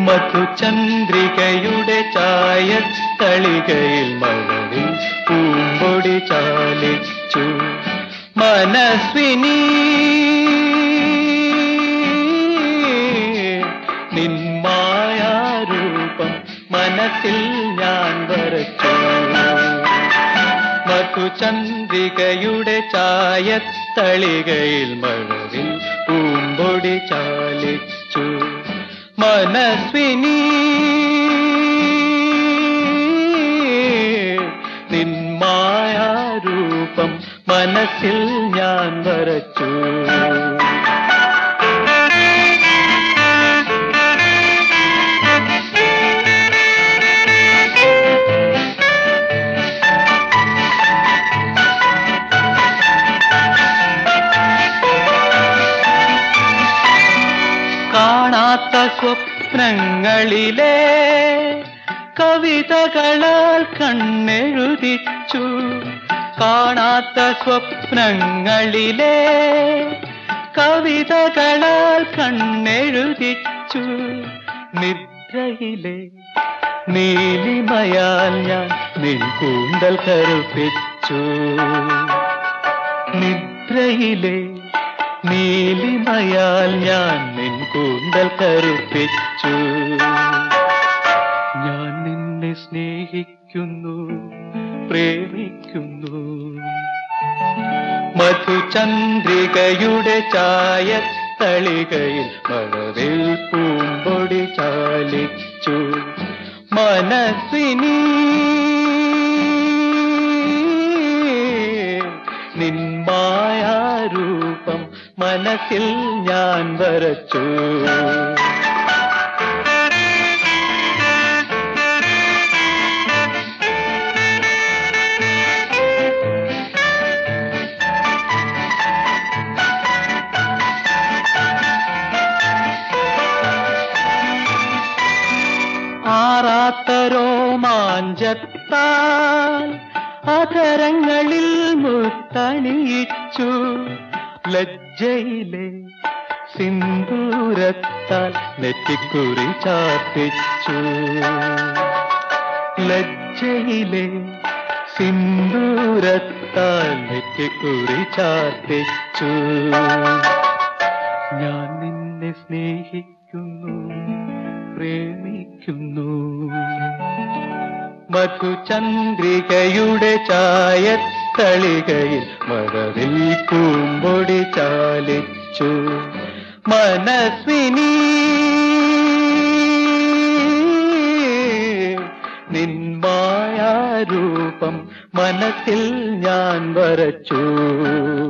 മധുചന്ദ്രികയുടെ ചായത്തളികയിൽ മഴവിൽ പൂമ്പൊടി ചാലിച്ചു മനസ്വിനി നിന്മായാരൂപം മനസ്സിൽ ഞാൻ വരച്ചു മധുചന്ദ്രികയുടെ ചായത്തളികയിൽ മഴവിൽ പൂമ്പൊടി ചാലിച്ചു മനസ്വിനി നിന്മായാരൂപം മനസ്സിൽ ഞാൻ വരച്ചു കാണാത്ത സ്വപ്നങ്ങളിലെ കവിതകളാൽ കണ്ണെഴുതിച്ചു കാണാത്ത സ്വപ്നങ്ങളിലെ കവിതകളാൽ കണ്ണെഴുതിച്ചു നിദ്രയിലെ നീലിമയാൽ ഞാൻ നിൻ കൂന്തൽ കറുപ്പിച്ചു നിദ്രയിലെ നീലിമയാൽ ഞാൻ നിൻ കൂന്തൽ കറുപ്പിച്ചു ഞാൻ നിന്നെ സ്നേഹിക്കുന്നു പ്രേമിക്കുന്നു മധുചന്ദ്രികയുടെ ചായത്തളികയിൽ മഴവിൽ പൂമ്പൊടി ചാലിച്ചു മനസ്സിനി നിന്മായാരൂപം മനസ്സിൽ ഞാൻ വരച്ചു ആറാത്ത രോമാഞ്ചത്താൽ അധരങ്ങളിൽ മുത്തണിയിച്ചു ലജ്ജയിലെ സിന്ദൂരത്താൽ നെറ്റിക്കുറി ചാർത്തിച്ചു ലജ്ജയിലെ സിന്ദൂരത്താൽ നെറ്റിക്കുറി ചാർത്തിച്ചു ഞാൻ നിന്നെ സ്നേഹിക്കുന്നു പ്രേമിക്കുന്നു മധുചന്ദ്രികയുടെ ചായത്തളികയിൽ മഴവിൽ പൂമ്പൊടി ചാലിച്ചു മനസ്വിനി നിന്മായാരൂപം മനസ്സിൽ ഞാൻ വരച്ചു